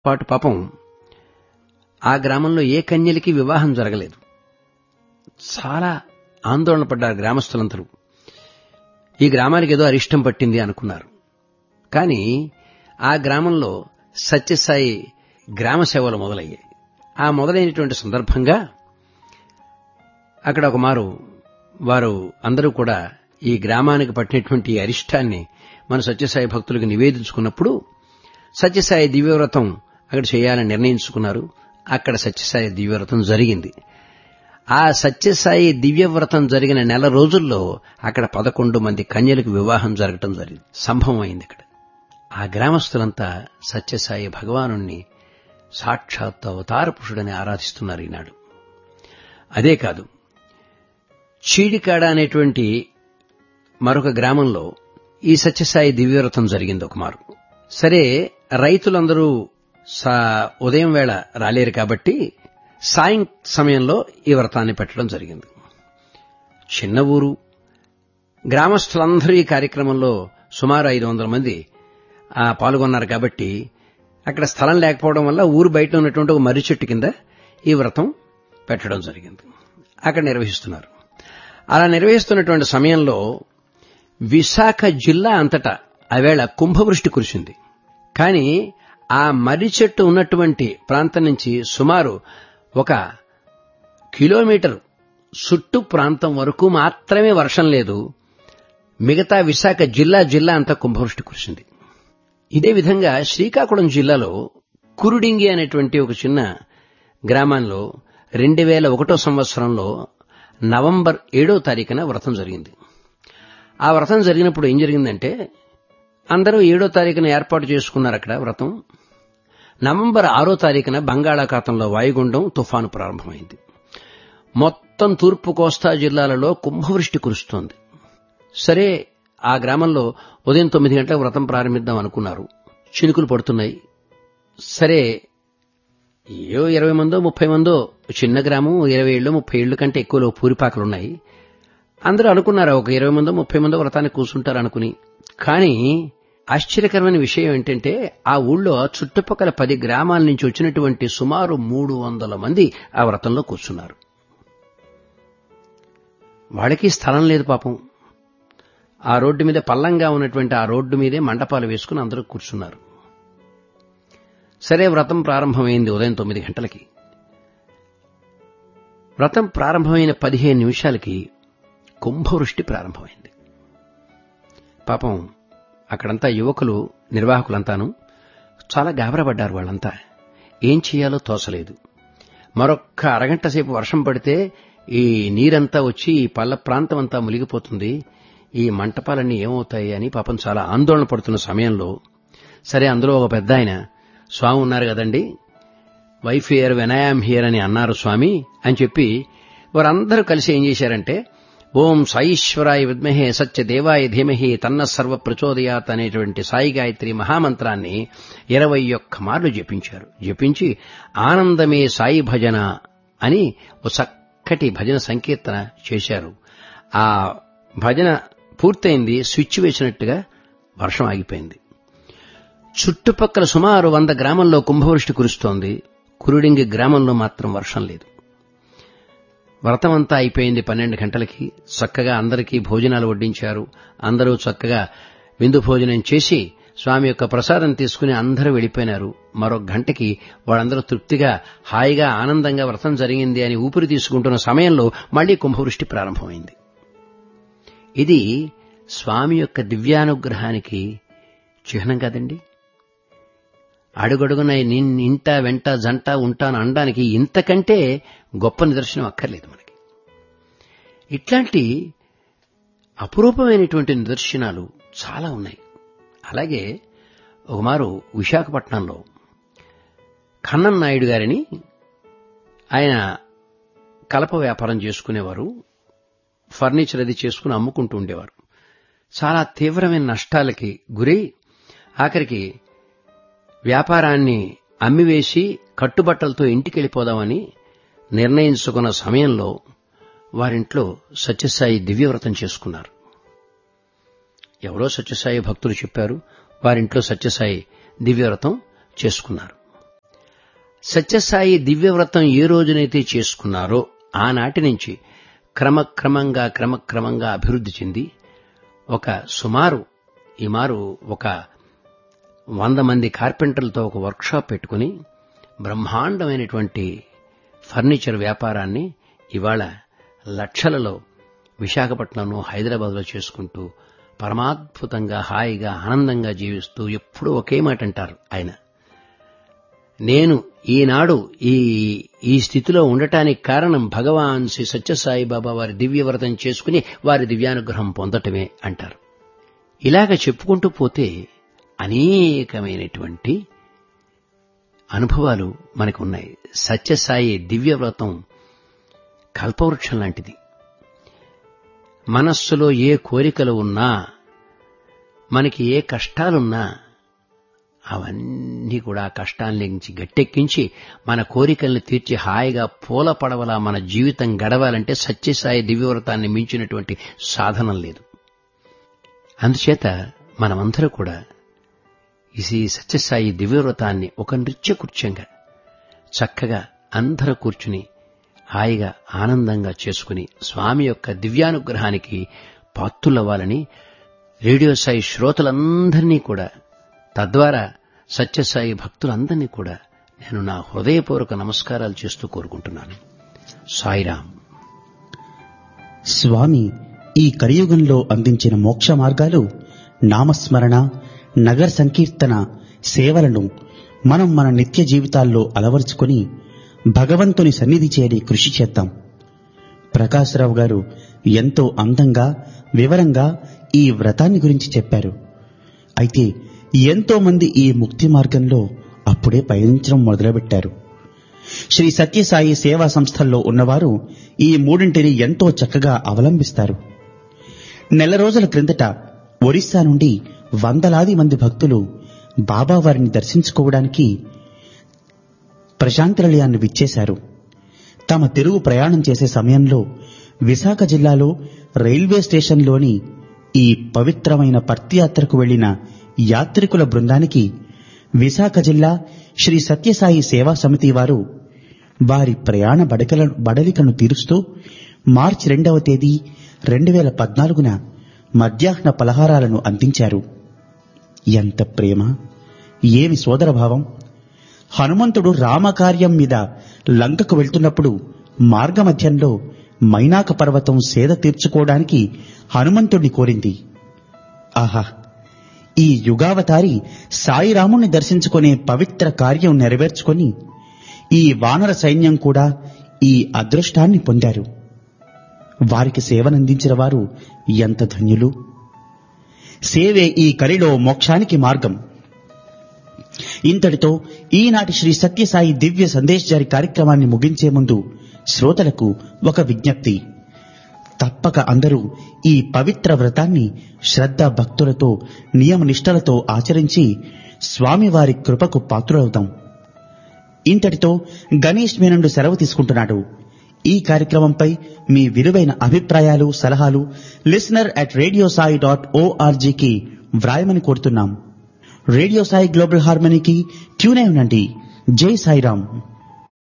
పాటు పాపం ఆ గ్రామంలో ఏ కన్యలకి వివాహం జరగలేదు చాలా ఆందోళన పడ్డారు గ్రామస్తులందరూ ఈ గ్రామానికి ఏదో అరిష్టం పట్టింది అనుకున్నారు కానీ ఆ గ్రామంలో సత్యసాయి గ్రామ సేవలు మొదలయ్యాయి ఆ మొదలైనటువంటి సందర్భంగా అక్కడ ఒక మారు వారు అందరూ కూడా ఈ గ్రామానికి పట్టినటువంటి అరిష్టాన్ని మన సత్యసాయి భక్తులకు నివేదించుకున్నప్పుడు సత్యసాయి దివ్యవ్రతం అక్కడ చేయాలని నిర్ణయించుకున్నారు అక్కడ సత్యసాయి దివ్యవ్రతం జరిగింది ఆ సత్యసాయి దివ్యవ్రతం జరిగిన నెల రోజుల్లో అక్కడ పదకొండు మంది కన్యలకు వివాహం జరగటం జరిగింది సంభవం అయింది అక్కడ ఆ గ్రామస్తులంతా సత్యసాయి భగవాను సాక్షాత్ అవతార పురుషుడని ఆరాధిస్తున్నారు ఈనాడు అదే కాదు చీడికాడ అనేటువంటి మరొక గ్రామంలో ఈ సత్యసాయి దివ్యవ్రతం జరిగింది ఒక మారు సరే రైతులందరూ ఉదయం వేళ రాలేరు కాబట్టి సాయం సమయంలో ఈ వ్రతాన్ని పెట్టడం జరిగింది చిన్న ఊరు గ్రామస్తులందరూ ఈ కార్యక్రమంలో సుమారు ఐదు వందల మంది పాల్గొన్నారు కాబట్టి అక్కడ స్థలం లేకపోవడం వల్ల ఊరు బయట ఉన్నటువంటి ఒక మర్రి చెట్టు కింద ఈ వ్రతం పెట్టడం జరిగింది అక్కడ నిర్వహిస్తున్నారు అలా నిర్వహిస్తున్నటువంటి సమయంలో విశాఖ జిల్లా అంతటా ఆవేళ కుంభవృష్టి కురిసింది కానీ ఆ మర్రి చెట్టు ఉన్నటువంటి ప్రాంతం నుంచి సుమారు ఒక కిలోమీటర్ చుట్టు ప్రాంతం వరకు మాత్రమే వర్షం లేదు మిగతా విశాఖ జిల్లా జిల్లా అంతా కుంభవృష్టి కురిసింది ఇదే విధంగా శ్రీకాకుళం జిల్లాలో కురుడింగి అనేటువంటి ఒక చిన్న గ్రామంలో రెండు వేల ఒకటో సంవత్సరంలో నవంబర్ ఏడో తారీఖున వ్రతం జరిగింది ఆ వ్రతం జరిగినప్పుడు ఏం జరిగిందంటే అందరూ ఏడో తారీఖున ఏర్పాటు చేసుకున్నారు అక్కడ వ్రతం నవంబర్ ఆరో తారీఖున బంగాళాఖాతంలో వాయుగుండం తుఫాను ప్రారంభమైంది మొత్తం తూర్పు కోస్తా జిల్లాలలో కుంభవృష్టి కురుస్తోంది సరే ఆ గ్రామంలో ఉదయం తొమ్మిది గంటలకు వ్రతం ప్రారంభిద్దాం అనుకున్నారు చినుకులు పడుతున్నాయి సరే ఏవో ఇరవై మందో ముప్పై మందో చిన్న గ్రామం ఇరవై ఏళ్ళు ముప్పై ఏళ్ళు కంటే ఎక్కువలో పూరిపాకలున్నాయి అందరూ అనుకున్నారు ఒక ఇరవై మందో ముప్పై మందో వ్రతాన్ని కూర్చుంటారు అనుకుని కానీ ఆశ్చర్యకరమైన విషయం ఏంటంటే ఆ ఊళ్ళో చుట్టుపక్కల పది గ్రామాల నుంచి వచ్చినటువంటి సుమారు మూడు వందల మంది ఆ వ్రతంలో కూర్చున్నారు వాళ్ళకి స్థలం లేదు పాపం ఆ రోడ్డు మీద పల్లంగా ఉన్నటువంటి ఆ రోడ్డు మీదే మండపాలు వేసుకుని అందరూ కూర్చున్నారు సరే వ్రతం ప్రారంభమైంది ఉదయం తొమ్మిది గంటలకి వ్రతం ప్రారంభమైన పదిహేను నిమిషాలకి కుంభవృష్టి ప్రారంభమైంది పాపం అక్కడంతా యువకులు నిర్వాహకులంతాను చాలా గాబరపడ్డారు వాళ్ళంతా ఏం చేయాలో తోచలేదు మరొక్క అరగంట సేపు వర్షం పడితే ఈ నీరంతా వచ్చి ఈ పల్ల ప్రాంతం అంతా మునిగిపోతుంది ఈ మంటపాలన్నీ ఏమవుతాయి అని పాపం చాలా ఆందోళన పడుతున్న సమయంలో సరే అందులో ఒక పెద్ద ఆయన స్వామి ఉన్నారు కదండి wife here when I am here అని అన్నారు స్వామి అని చెప్పి వారందరూ కలిసి ఏం చేశారంటే ఓం సాయిశ్వరాయ విద్మహే సత్యదేవాయ ధీమహి తన్న సర్వ ప్రచోదయాత్ అనేటువంటి సాయి గాయత్రి మహామంత్రాన్ని ఇరవై ఒక్క మార్లు జపించారు జపించి ఆనందమే సాయి భజన అని ఒక చక్కటి భజన సంకీర్తన చేశారు ఆ భజన పూర్తయింది స్విచ్ వేసినట్టుగా వర్షం ఆగిపోయింది చుట్టుపక్కల సుమారు వంద గ్రామంలో కుంభవృష్టి కురుస్తోంది కురుడింగి గ్రామంలో మాత్రం వర్షం లేదు వ్రతమంతా అయిపోయింది పన్నెండు గంటలకి చక్కగా అందరికీ భోజనాలు వడ్డించారు అందరూ చక్కగా విందు భోజనం చేసి స్వామి యొక్క ప్రసాదం తీసుకుని అందరూ వెళ్ళిపోయినారు మరో గంటకి వాళ్ళందరూ తృప్తిగా హాయిగా ఆనందంగా వ్రతం జరిగింది అని ఊపిరి తీసుకుంటున్న సమయంలో మళ్లీ కుంభవృష్టి ప్రారంభమైంది ఇది స్వామి యొక్క దివ్యానుగ్రహానికి చిహ్నం కదండి అడుగడుగున ఇంట వెంట జంట ఉంటాను అనడానికి ఇంతకంటే గొప్ప నిదర్శనం అక్కర్లేదు మనకి ఇట్లాంటి అపురూపమైనటువంటి నిదర్శనాలు చాలా ఉన్నాయి అలాగే ఒకమారు విశాఖపట్నంలో కన్నం నాయుడు గారిని ఆయన కలప వ్యాపారం చేసుకునేవారు ఫర్నిచర్ అది చేసుకుని అమ్ముకుంటూ ఉండేవారు చాలా తీవ్రమైన నష్టాలకి గురై ఆఖరికి వ్యాపారాన్ని అమ్మివేసి కట్టుబట్టలతో ఇంటికెళ్ళిపోదామని నిర్ణయించుకున్న సమయంలో వారింట్లో సత్యసాయి దివ్యవ్రతం చేసుకున్నారు ఎవరో సత్యసాయి భక్తులు చెప్పారు వారింట్లో సత్యసాయి దివ్యవ్రతం చేసుకున్నారు సత్యసాయి దివ్యవ్రతం ఏ రోజునైతే చేసుకున్నారో ఆనాటి నుంచి క్రమక్రమంగా క్రమక్రమంగా అభివృద్ధి చెంది ఒక సుమారు ఈ మారు ఒక వంద మంది కార్పెంటర్లతో ఒక వర్క్షాప్ పెట్టుకుని బ్రహ్మాండమైనటువంటి ఫర్నిచర్ వ్యాపారాన్ని ఇవాళ లక్షలలో విశాఖపట్నంలో హైదరాబాద్లో చేసుకుంటూ పరమాద్భుతంగా హాయిగా ఆనందంగా జీవిస్తూ ఎప్పుడూ ఒకే మాట అంటారు ఆయన నేను ఈనాడు ఈ ఈ స్థితిలో ఉండటానికి కారణం భగవాన్ శ్రీ సత్యసాయి బాబా వారి దివ్యవ్రతం చేసుకుని వారి దివ్యానుగ్రహం పొందటమే అంటారు ఇలాగ చెప్పుకుంటూ పోతే అనేకమైనటువంటి అనుభవాలు మనకున్నాయి సత్యసాయి దివ్యవ్రతం కల్పవృక్షం లాంటిది మనస్సులో ఏ కోరికలు ఉన్నా మనకి ఏ కష్టాలున్నా అవన్నీ కూడా కష్టాల నుంచి గట్టెక్కించి మన కోరికల్ని తీర్చి హాయిగా పూల పడవలా మన జీవితం గడవాలంటే సత్యసాయి దివ్యవ్రతాన్ని మించినటువంటి సాధనం లేదు అందుచేత మనమందరూ కూడా ఈ సత్యసాయి దివ్యవ్రతాన్ని ఒక నృత్యకృత్యంగా చక్కగా అందరూ కూర్చుని హాయిగా ఆనందంగా చేసుకుని స్వామి యొక్క దివ్యానుగ్రహానికి పాత్రులవ్వాలని రేడియో సాయి శ్రోతలందరినీ కూడా తద్వారా సత్యసాయి భక్తులందరినీ కూడా నేను నా హృదయపూర్వక నమస్కారాలు చేస్తూ కోరుకుంటున్నాను సాయిరాం స్వామి ఈ కలియుగంలో అందించిన మోక్ష మార్గాలు నామస్మరణ నగర సంకీర్తన సేవలను మనం మన నిత్య జీవితాల్లో అలవరుచుకొని భగవంతుని సన్నిధి చేరి కృషి చేద్దాం ప్రకాశరావు గారు ఎంతో అందంగా వివరంగా ఈ వ్రతాన్ని గురించి చెప్పారు అయితే ఎంతో మంది ఈ ముక్తి మార్గంలో అప్పుడే పయనించడం మొదలుపెట్టారు శ్రీ సత్యసాయి సేవా సంస్థల్లో ఉన్నవారు ఈ మూడింటిని ఎంతో చక్కగా అవలంబిస్తారు నెల రోజుల క్రిందట ఒరిస్సా నుండి వందలాది మంది భక్తులు బాబా వారిని దర్శించుకోవడానికి ప్రశాంతినిలయాన్ని విచ్చేశారు తమ తిరుగు ప్రయాణం చేసే సమయంలో విశాఖ జిల్లాలో రైల్వే స్టేషన్లోని ఈ పవిత్రమైన పర్తియాత్రకు వెళ్లిన యాత్రికుల బృందానికి విశాఖ జిల్లా శ్రీ సత్యసాయి సేవా సమితి వారు వారి ప్రయాణ బడకల బడలికను తీరుస్తూ మార్చి రెండవ తేదీ రెండు వేల పద్నాలుగున మధ్యాహ్న పలహారాలను అందించారు ఎంత ప్రేమ ఏమి సోదరభావం హనుమంతుడు రామకార్యం మీద లంకకు వెళ్తున్నప్పుడు మార్గమధ్యంలో మైనాక పర్వతం సేద తీర్చుకోవడానికి హనుమంతుడిని కోరింది ఆహా ఈ యుగావతారి సాయిరాముణ్ణి దర్శించుకునే పవిత్ర కార్యం నెరవేర్చుకొని ఈ వానర సైన్యం కూడా ఈ అదృష్టాన్ని పొందారు వారికి సేవనందించిన వారు ఎంత ధన్యులు సేవే ఈ కలిలో మోక్షానికి మార్గం ఇంతటితో ఈనాటి శ్రీ సత్యసాయి దివ్య సందేశ్ జారి కార్యక్రమాన్ని ముగించే ముందు శ్రోతలకు ఒక విజ్ఞప్తి తప్పక అందరూ ఈ పవిత్ర వ్రతాన్ని శ్రద్ధ భక్తులతో నియమ నిష్టలతో ఆచరించి స్వామివారి కృపకు పాత్రులవుతాం ఇంతటితో గణేష్ మీనండు సెలవు తీసుకుంటున్నాడు ఈ కార్యక్రమంపై మీ విలువైన అభిప్రాయాలు సలహాలు listener at radio Sai dot ఓఆర్జీకి వ్రాయమని కోరుతున్నాం రేడియో సాయి గ్లోబల్ హార్మనీకి ట్యూన్ అయి ఉండండి జై సాయిరాం